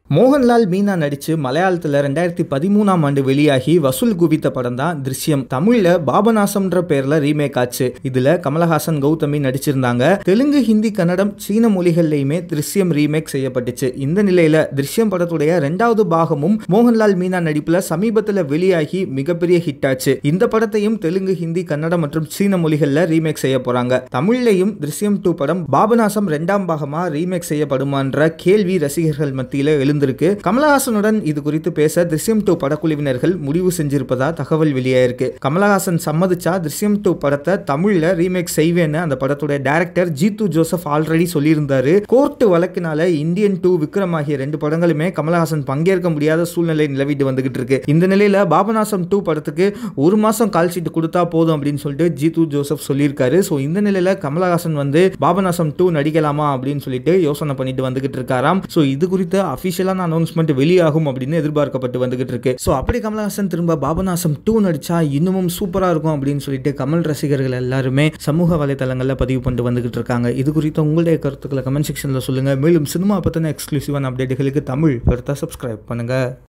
மோகன்லால் மீனா நடிச்சு மலையாளத்தில் ரெண்டாயிரத்தி பதிமூணாம் ஆண்டு வெளியாகி வசூல் குவித்த படம் தான் திருஷ்யம் தமிழ்ல பாபநாசம்ன்ற பேர்ல ரீமேக் ஆச்சு இதுல கமலஹாசன் கௌதமி நடிச்சிருந்தாங்க தெலுங்கு ஹிந்தி கன்னடம் சீன மொழிகள்லையுமே திருஷ்யம் ரீமேக் செய்யப்பட்டுச்சு இந்த நிலையில திருஷ்யம் படத்துடைய ரெண்டாவது பாகமும் மோகன்லால் மீனா நடிப்புல சமீபத்தில் வெளியாகி மிகப்பெரிய ஹிட் ஆச்சு இந்த படத்தையும் தெலுங்கு ஹிந்தி கன்னடம் மற்றும் சீன மொழிகள்ல ரீமேக் செய்ய போறாங்க தமிழ்லையும் திருஷ்யம் டூ படம் பாபநாசம் ரெண்டாம் பாகமா ரீமேக் செய்யப்படுமான்ற கேள்வி ரசிகர்கள் மத்தியில எழுந்திருக்கு கமலஹாசனுடன் இது குறித்து பேச திருஷ்யம் டூ படக்குழுவினர்கள் முடிவு செஞ்சிருப்பதா தகவல் வெளியாயிருக்கு கமலஹாசன் சம்மதிச்சா திருஷ்யம் டூ படத்தை தமிழ்ல ரீமேக் செய்வேன்னு அந்த படத்துடைய டைரக்டர் ஜீத்து ஜோசப் ஆல்ரெடி சொல்லியிருந்தாரு கோர்ட் வழக்கினால இந்தியன் டூ விக்ரம் ஆகிய ரெண்டு படங்களுமே கமலஹாசன் பங்கேற்க முடியாத சூழ்நிலை நிலவிட்டு வந்துகிட்டு இருக்கு இந்த நிலையில பாபநாசம் டூ படத்துக்கு ஒரு மாசம் கால் ஷீட் கொடுத்தா போதும் அப்படின்னு சொல்லிட்டு ஜீத்து ஜோசப் சொல்லியிருக்காரு ஸோ இந்த நிலையில கமலஹாசன் வந்து பாபநாசம் டூ நடிக்கலாமா அப்படின்னு சொல்லிட்டு யோசனை பண்ணிட்டு வந்துகிட்டு இருக்காராம் ஸோ இது குறித்து அஃபிஷியலான அனௌன்ஸ்மெண்ட் வெளியாகும் அப்படின்னு எதிர்பார்க்கப்பட்டு வந்துகிட்டு இருக்கு ஸோ அப்படி கமலஹாசன் திரும்ப பாபநாசம் டூ நடிச்சா இன்னமும் சூப்பரா இருக்கும் அப்படின்னு சொல்லிட்டு கமல் ரசிகர்கள் எல்லாருமே சமூக வலைதளங்களில் பதிவு பண்ணிட்டு வந்துகிட்டு இருக்காங்க இது குறித்த உங்களுடைய கருத்துக்களை கமெண்ட் செக்ஷனில் சொல்லுங்க மேலும் சினிமா பற்றின எக்ஸ்க்ளூசிவான அப்டேட்டுகளுக்கு தமிழ் படுத்தா சப்ஸ்கிரைப் பண்ணுங்க